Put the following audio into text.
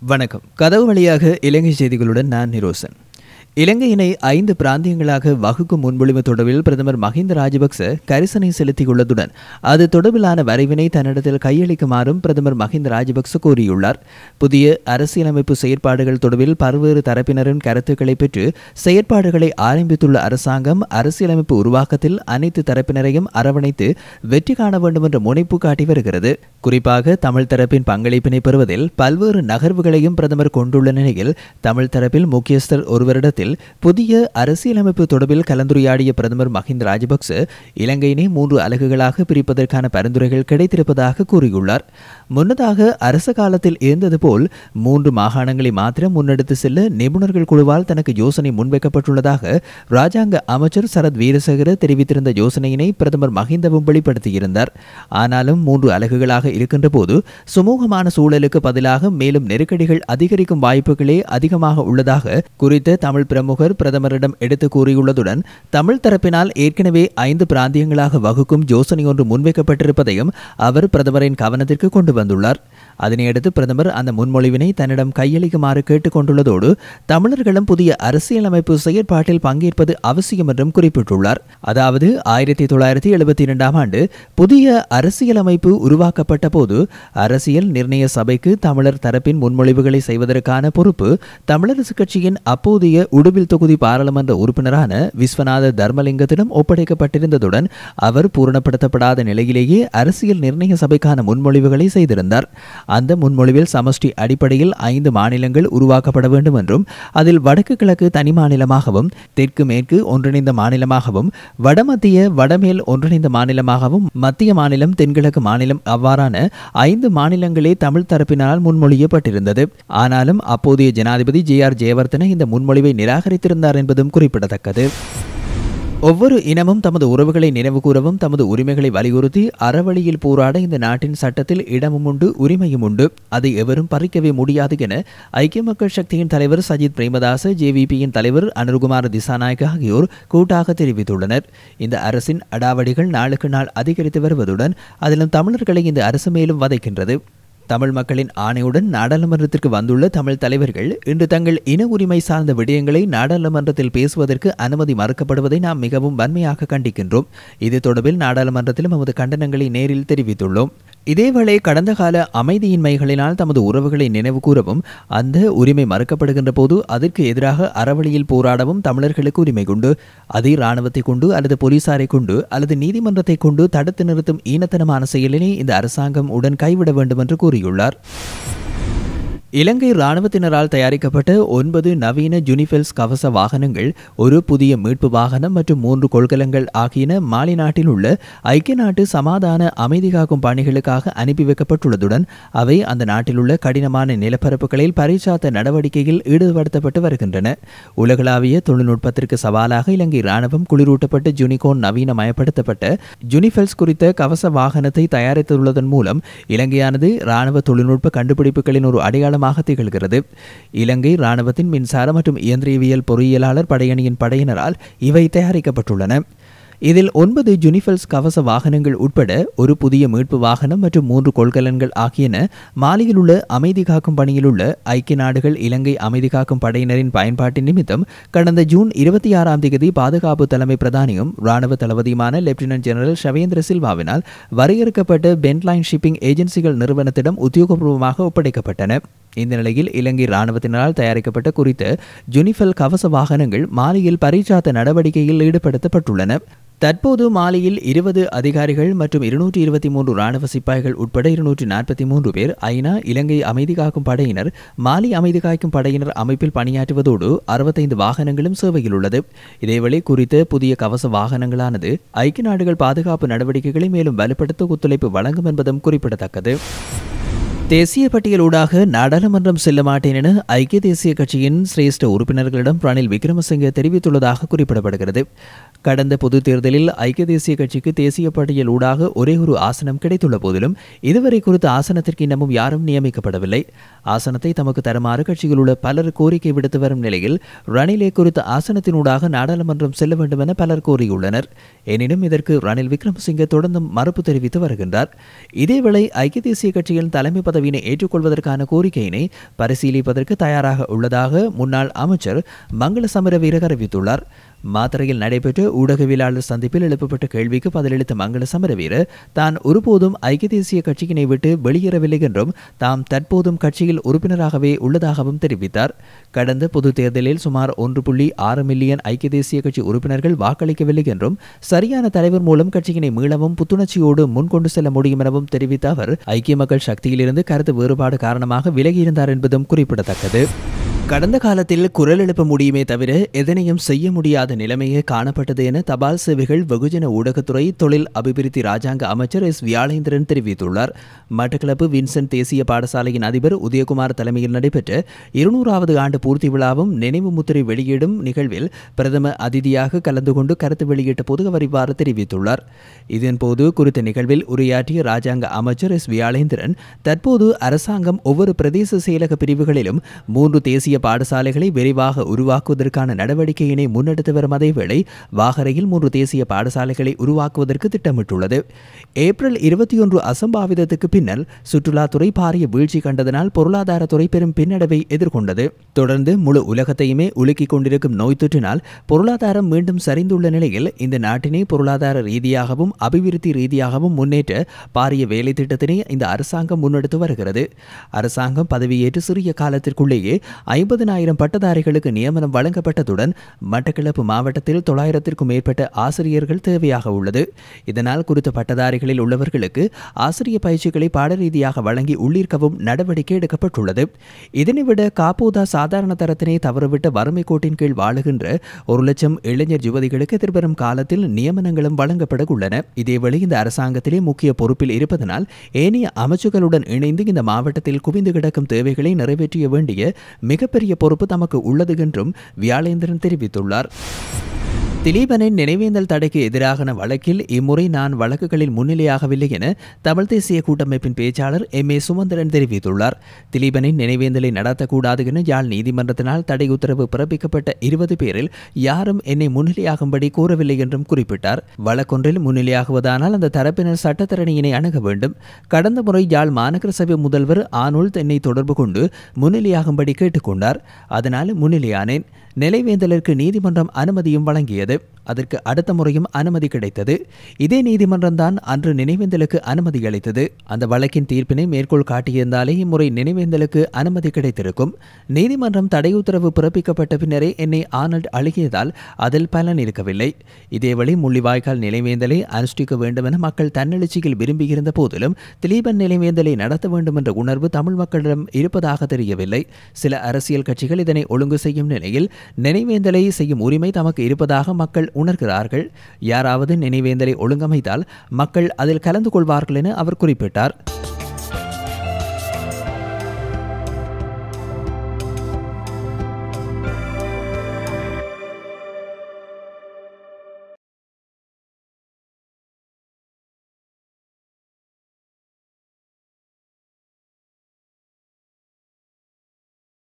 வணக்கம் கதவு வழியாக இலங்கை செய்திகளுடன் நான் நிரோசன் இலங்கையினை ஐந்து பிராந்தியங்களாக வகுக்கும் முன்மொழிவு தொடர்பில் பிரதமர் மஹிந்த ராஜபக்ச கரிசனை செலுத்தியுள்ளதுடன் அது தொடர்பிலான வரைவினை தன்னிடத்தில் கையளிக்குமாறும் பிரதமர் மஹிந்த ராஜபக்ச கூறியுள்ளார் புதிய அரசியலமைப்பு செயற்பாடுகள் தொடர்பில் பல்வேறு தரப்பினரின் கருத்துக்களை பெற்று செயற்பாடுகளை ஆரம்பித்துள்ள அரசாங்கம் அரசியலமைப்பு உருவாக்கத்தில் அனைத்து தரப்பினரையும் அரவணைத்து வெற்றி காண வேண்டும் என்ற முனைப்பு காட்டி வருகிறது குறிப்பாக தமிழ் தரப்பின் பங்களிப்பினை பெறுவதில் பல்வேறு நகர்வுகளையும் பிரதமர் கொண்டுள்ள நிலையில் தமிழ் தரப்பில் முக்கியஸ்தர் ஒருவரிடத்தில் புதிய அரசியலமைப்பு தொடர்பில் கலந்துரையாடிய பிரதமர் மஹிந்த ராஜபக்ச இலங்கையினை மூன்று அலகுகளாக பிரிப்பதற்கான பரிந்துரைகள் கிடைத்திருப்பதாக கூறியுள்ளார் முன்னதாக அரச காலத்தில் இருந்தது போல் மூன்று மாகாணங்களை மாத்திரம் முன்னெடுத்து செல்ல நிபுணர்கள் குழுவால் தனக்கு யோசனை முன்வைக்கப்பட்டுள்ளதாக ராஜாங்க அமைச்சர் சரத் வீரசேகர தெரிவித்திருந்த யோசனையினை பிரதமர் மஹிந்தவும் வெளிப்படுத்தியிருந்தார் ஆனாலும் மூன்று அலகுகளாக இருக்கின்ற போது சுமூகமான சூழலுக்கு பதிலாக மேலும் நெருக்கடிகள் அதிகரிக்கும் வாய்ப்புகளே அதிகமாக உள்ளதாக குறித்த தமிழ் பிரமுகர் பிரதமரிடம் எடுத்து கூறியுள்ளதுடன் தமிழ் தரப்பினால் ஏற்கனவே ஐந்து பிராந்தியங்களாக வகுக்கும் யோசனை ஒன்று முன்வைக்கப்பட்டிருப்பதையும் அவர் பிரதமரின் கவனத்திற்கு கொண்டு வந்துள்ளார் அதனையடுத்து பிரதமர் அந்த முன்மொழிவினை தன்னிடம் கையளிக்குமாறு கேட்டுக்கொண்டுள்ளதோடு தமிழர்களும் புதிய அரசியலமைப்பு செயற்பாட்டில் பங்கேற்பது அவசியம் என்றும் குறிப்பிட்டுள்ளார் அதாவது ஆயிரத்தி தொள்ளாயிரத்தி எழுபத்தி இரண்டாம் ஆண்டு புதிய அரசியலமைப்பு உருவாக்கப்பட்ட போது அரசியல் நிர்ணய சபைக்கு தமிழர் தரப்பின் முன்மொழிவுகளை செய்வதற்கான பொறுப்பு தமிழரசு கட்சியின் அப்போதைய உடுவில் தொகுதி பாராளுமன்ற உறுப்பினரான விஸ்வநாத தர்மலிங்கத்திடம் ஒப்படைக்கப்பட்டிருந்ததுடன் அவர் பூரணப்படுத்தப்படாத நிலையிலேயே அரசியல் நிர்ணய சபைக்கான முன்மொழிவுகளை செய்திருந்தார் அந்த முன்மொழிவில் சமஷ்டி அடிப்படையில் ஐந்து மாநிலங்கள் உருவாக்கப்பட வேண்டும் என்றும் அதில் வடக்கு கிழக்கு தனி மாநிலமாகவும் தெற்கு மேற்கு ஒன்றிணைந்த மாநிலமாகவும் வடமத்திய வடமேல் ஒன்றிணைந்த மாநிலமாகவும் மத்திய மாநிலம் தென்கிழக்கு மாநிலம் அவ்வாறான ஐந்து மாநிலங்களே தமிழ் தரப்பினால் முன்மொழியப்பட்டிருந்தது ஆனாலும் அப்போதைய ஜனாதிபதி ஜே ஆர் ஜெயவர்தன இந்த முன்மொழிவை நிராகரித்திருந்தார் என்பதும் குறிப்பிடத்தக்கது ஒவ்வொரு இனமும் தமது உறவுகளை நினைவு கூறவும் தமது உரிமைகளை வலியுறுத்தி அறவழியில் போராட இந்த நாட்டின் சட்டத்தில் இடமும் உண்டு உரிமையும் உண்டு அதை எவரும் பறிக்கவே முடியாது என ஐக்கிய மக்கள் சக்தியின் தலைவர் சஜித் பிரேமதாச ஜேவிபியின் தலைவர் அனுர்குமார் திசாநாயக் ஆகியோர் கூட்டாக தெரிவித்துள்ளனர் இந்த அரசின் அடாவடிகள் நாளுக்கு நாள் அதிகரித்து வருவதுடன் அதிலும் தமிழர்களை இந்த அரசு மேலும் வதைக்கின்றது தமிழ் மக்களின் ஆணையுடன் நாடாளுமன்றத்திற்கு வந்துள்ள தமிழ் தலைவர்கள் இன்று தங்கள் இன உரிமை சார்ந்த விடயங்களை நாடாளுமன்றத்தில் பேசுவதற்கு அனுமதி மறுக்கப்படுவதை நாம் மிகவும் வன்மையாக கண்டிக்கின்றோம் இது தொடர்பில் நாடாளுமன்றத்திலும் நமது கண்டனங்களை நேரில் தெரிவித்துள்ளோம் இதேவேளை கடந்த கால அமைதியின்மைகளினால் தமது உறவுகளை நினைவு கூறவும் அந்த உரிமை மறுக்கப்படுகின்ற போது அதற்கு எதிராக அறவழியில் போராடவும் தமிழர்களுக்கு உரிமை கொண்டு அதை இராணுவத்தை கொண்டு அல்லது போலீசாரை கொண்டு அல்லது நீதிமன்றத்தை கொண்டு தடுத்து நிறுத்தும் ஈனத்தனமான செயலினை இந்த அரசாங்கம் உடன் கைவிட வேண்டும் என்று கூறியுள்ளார் இலங்கை இராணுவத்தினரால் தயாரிக்கப்பட்ட ஒன்பது நவீன ஜுனிஃபெல்ஸ் கவச வாகனங்கள் ஒரு புதிய மீட்பு வாகனம் மற்றும் மூன்று கொள்கலங்கள் ஆகியன மாலி நாட்டில் உள்ள ஐக்கிய நாட்டு சமாதான அமைதி காக்கும் பணிகளுக்காக அனுப்பி வைக்கப்பட்டுள்ளதுடன் அவை அந்த நாட்டில் உள்ள கடினமான நிலப்பரப்புகளில் பரிசாத்த நடவடிக்கையில் ஈடுபடுத்தப்பட்டு வருகின்றன உலகளாவிய தொழில்நுட்பத்திற்கு சவாலாக இலங்கை இராணுவம் குளிரூட்டப்பட்ட ஜுனிகோன் நவீனமயப்படுத்தப்பட்ட ஜுனிஃபெல்ஸ் குறித்த கவச வாகனத்தை தயாரித்துள்ளதன் மூலம் இலங்கையானது இராணுவ தொழில்நுட்ப கண்டுபிடிப்புகளின் ஒரு அடையாளமாக திகழ்கிறது இலங்கை இராணுவத்தின் மின்சார மற்றும் இயந்திரவியல் பொறியியலாளர் படையணியின் படையினரால் இவை தயாரிக்கப்பட்டுள்ளன இதில் ஒன்பது ஜுனிஃபெல்ஸ் கவச வாகனங்கள் உட்பட ஒரு புதிய மீட்பு வாகனம் மற்றும் மூன்று கொள்கலன்கள் ஆகியன மாலியில் உள்ள அமைதி காக்கும் பணியில் உள்ள ஐக்கிய நாடுகள் இலங்கை அமைதி காக்கும் படையினரின் பயன்பாட்டின் நிமித்தம் கடந்த ஜூன் இருபத்தி ஆறாம் தேதி பாதுகாப்பு தலைமை பிரதானியும் ராணுவ தளபதியுமான லெப்டினன்ட் ஜெனரல் ஷவேந்திர சில்வாவினால் வரையறுக்கப்பட்ட பென்ட்லைன் ஷிப்பிங் ஏஜென்சிகள் நிறுவனத்திடம் உத்தியோகபூர்வமாக ஒப்படைக்கப்பட்டன இந்த நிலையில் இலங்கை இராணுவத்தினரால் தயாரிக்கப்பட்ட குறித்த ஜுனிஃபெல் கவச வாகனங்கள் மாலியில் பரிச்சாத்த நடவடிக்கையில் ஈடுபடுத்தப்பட்டுள்ளன தற்போது மாலியில் இருபது அதிகாரிகள் மற்றும் இருநூற்றி இருபத்தி மூன்று ராணுவ சிப்பாய்கள் உட்பட இருநூற்றி நாற்பத்தி மூன்று பேர் ஐநா இலங்கை அமைதி காக்கும் படையினர் மாலி அமைதி காக்கும் படையினர் அமைப்பில் பணியாற்றுவதோடு அறுபத்தைந்து வாகனங்களும் சேவையில் உள்ளது இதேவேளை குறித்த புதிய கவச வாகனங்களானது ஐக்கிய நாடுகள் பாதுகாப்பு நடவடிக்கைகளை மேலும் வலுப்படுத்த ஒத்துழைப்பு வழங்கும் என்பதும் குறிப்பிடத்தக்கது தேசிய பட்டியலூடாக நாடாளுமன்றம் செல்ல மாட்டேன் என ஐக்கிய தேசிய கட்சியின் சிரேஷ்ட உறுப்பினர்களிடம் ரணில் விக்ரமசிங்கே தெரிவித்துள்ளதாக குறிப்பிடப்படுகிறது கடந்த பொதுத் தேர்தலில் ஐக்கிய தேசிய கட்சிக்கு தேசிய பட்டியல் ஊடாக ஒரே ஒரு ஆசனம் கிடைத்துள்ள போதிலும் இதுவரை குறித்த ஆசனத்திற்கு இன்னமும் யாரும் நியமிக்கப்படவில்லை ஆசனத்தை தமக்கு தருமாறு கட்சியில் உள்ள பலர் கோரிக்கை விடுத்து வரும் நிலையில் ரணிலே குறித்த ஆசனத்தினூடாக நாடாளுமன்றம் செல்ல வேண்டும் என பலர் கோரியுள்ளனர் எனினும் இதற்கு ரணில் விக்ரமசிங்கே தொடர்ந்தும் மறுப்பு தெரிவித்து வருகின்றார் இதேவேளை ஐக்கிய தேசிய கட்சியின் தலைமை பதவி பதவியினை ஏற்றுக்கொள்வதற்கான கோரிக்கையினை பரிசீலிப்பதற்கு தயாராக உள்ளதாக முன்னாள் அமைச்சர் மங்கள சமரவீர அறிவித்துள்ளார் மாத்தறையில் நடைபெற்ற ஊடகவியலாளர் சந்திப்பில் எழுப்பப்பட்ட கேள்விக்கு பதிலளித்த மங்கள சமரவீர தான் ஒருபோதும் ஐக்கிய தேசிய கட்சியினை விட்டு வெளியேறவில்லை என்றும் தாம் தற்போதும் கட்சியில் உறுப்பினராகவே உள்ளதாகவும் தெரிவித்தார் கடந்த பொது தேர்தலில் சுமார் ஒன்று புள்ளி ஆறு மில்லியன் ஐக்கிய தேசிய கட்சி உறுப்பினர்கள் வாக்களிக்கவில்லை என்றும் சரியான தலைவர் மூலம் கட்சியினை மீளவும் புத்துணர்ச்சியோடு முன்கொண்டு செல்ல முடியும் எனவும் தெரிவித்த அவர் ஐக்கிய மக்கள் சக்தியிலிருந்து கருத்து வேறுபாடு காரணமாக விலகியிருந்தார் என்பதும் குறிப்பிடத்தக்கது கடந்த காலத்தில் குரல் எழுப்ப முடியுமே தவிர எதனையும் செய்ய முடியாத நிலைமையே காணப்பட்டது என தபால் சேவைகள் வெகுஜன ஊடகத்துறை தொழில் அபிவிருத்தி ராஜாங்க அமைச்சர் எஸ் வியாழேந்திரன் தெரிவித்துள்ளார் மட்டக்களப்பு வின்சென்ட் தேசிய பாடசாலையின் அதிபர் உதயகுமார் தலைமையில் நடைபெற்ற இருநூறாவது ஆண்டு பூர்த்தி விழாவும் நினைவு முத்திரை வெளியிடும் நிகழ்வில் பிரதம அதிதியாக கலந்து கொண்டு கருத்து வெளியிட்ட போது அவர் இவ்வாறு தெரிவித்துள்ளார் இதன்போது குறித்த நிகழ்வில் உரையாற்றிய ராஜாங்க அமைச்சர் எஸ் வியாழேந்திரன் தற்போது அரசாங்கம் ஒவ்வொரு பிரதேச செயலக பிரிவுகளிலும் மூன்று தேசிய பாடசாலைகளை விரைவாக உருவாக்குவதற்கான நடவடிக்கையினை முன்னெடுத்து வரும் அதேவேளை வாகரையில் மூன்று தேசிய பாடசாலைகளை உருவாக்குவதற்கு திட்டமிட்டுள்ளது ஏப்ரல் இருபத்தி ஒன்று அசம்பாவிதத்துக்கு பின்னர் சுற்றுலாத்துறை பாரிய வீழ்ச்சி கண்டதனால் பொருளாதாரத்துறை பெரும் பின்னடைவை எதிர்கொண்டது தொடர்ந்து முழு உலகத்தையுமே உலுக்கிக் கொண்டிருக்கும் நோய் தொற்றினால் பொருளாதாரம் மீண்டும் சரிந்துள்ள நிலையில் இந்த நாட்டினை பொருளாதார ரீதியாகவும் அபிவிருத்தி ரீதியாகவும் முன்னேற்ற பாரிய வேலை திட்டத்தினை இந்த அரசாங்கம் முன்னெடுத்து வருகிறது அரசாங்கம் பதவியேற்று சிறிய காலத்திற்குள்ளேயே ஐம்பதனாயிரம் பட்டதாரிகளுக்கு நியமனம் வழங்கப்பட்டதுடன் மட்டக்களப்பு மாவட்டத்தில் தொள்ளாயிரத்திற்கும் மேற்பட்ட ஆசிரியர்கள் தேவையாக உள்ளது இதனால் குறித்த பட்டதாரிகளில் உள்ளவர்களுக்கு ஆசிரிய பயிற்சிகளை பாடரீதியாக வழங்கி உள்ளீர்க்கவும் நடவடிக்கை எடுக்கப்பட்டுள்ளது இதனைவிட காப்போதா சாதாரண தரத்தினை தவறவிட்ட வறுமை கோட்டின் கீழ் வாழுகின்ற ஒரு லட்சம் இளைஞர் யுவதிகளுக்கு எதிர்வரும் காலத்தில் நியமனங்களும் வழங்கப்பட உள்ளன இதேவேளை இந்த அரசாங்கத்திலே முக்கிய பொறுப்பில் இருப்பதனால் ஏனைய அமைச்சுகளுடன் இணைந்து இந்த மாவட்டத்தில் குவிந்து கிடக்கும் தேவைகளை நிறைவேற்றிய வேண்டிய மிகப்பெரிய பொறுப்பு தமக்கு உள்ளது என்றும் வியாழேந்திரன் தெரிவித்துள்ளார் திலீபனின் நினைவேந்தல் தடைக்கு எதிரான வழக்கில் இம்முறை நான் வழக்குகளில் முன்னிலையாகவில்லை என தமிழ் தேசிய கூட்டமைப்பின் பேச்சாளர் எம் ஏ சுமந்திரன் தெரிவித்துள்ளார் திலீபனின் நினைவேந்தலை நடத்தக்கூடாது என யாழ் நீதிமன்றத்தினால் தடை உத்தரவு பிறப்பிக்கப்பட்ட இருபது பேரில் யாரும் என்னை முன்னிலையாகும்படி கூறவில்லை என்றும் குறிப்பிட்டார் வழக்கொன்றில் முன்னிலையாகுவதானால் அந்த தரப்பினர் சட்டத்தரணியினை அணுக வேண்டும் கடந்த முறை யாழ் மாநகர சபை முதல்வர் ஆனுல் என்னை தொடர்பு கொண்டு முன்னிலையாகும்படி கேட்டுக்கொண்டார் அதனால் முன்னிலையானேன் நிலைவேந்தலுக்கு நீதிமன்றம் அனுமதியும் வழங்கியது அதற்கு அடுத்த முறையும் அனுமதி கிடைத்தது இதே நீதிமன்றம் தான் அன்று நினைவேந்தலுக்கு அனுமதி அளித்தது அந்த வழக்கின் தீர்ப்பினை மேற்கோள் காட்டியிருந்தாலே இம்முறை நினைவேந்தலுக்கு அனுமதி கிடைத்திருக்கும் நீதிமன்றம் தடை உத்தரவு பிறப்பிக்கப்பட்ட பின்னரே என்னை ஆனல்ட் அழுகியதால் அதில் பலன் இருக்கவில்லை இதேவழி முள்ளிவாய்க்கால் நினைவேந்தலை அனுஷ்டிக்க வேண்டும் என மக்கள் தன்னெழுச்சியில் விரும்பியிருந்த போதிலும் திலீபன் நினைவேந்தலை நடத்த வேண்டும் என்ற உணர்வு தமிழ் மக்களிடம் இருப்பதாக தெரியவில்லை சில அரசியல் கட்சிகள் இதனை ஒழுங்கு செய்யும் நிலையில் நினைவேந்தலை செய்யும் உரிமை தமக்கு இருப்பதாக மக்கள் உணர்கிறார்கள் யாராவது நினைவேந்தலை ஒழுங்கமைத்தால் மக்கள் அதில் கலந்து கொள்வார்கள் என அவர் குறிப்பிட்டார்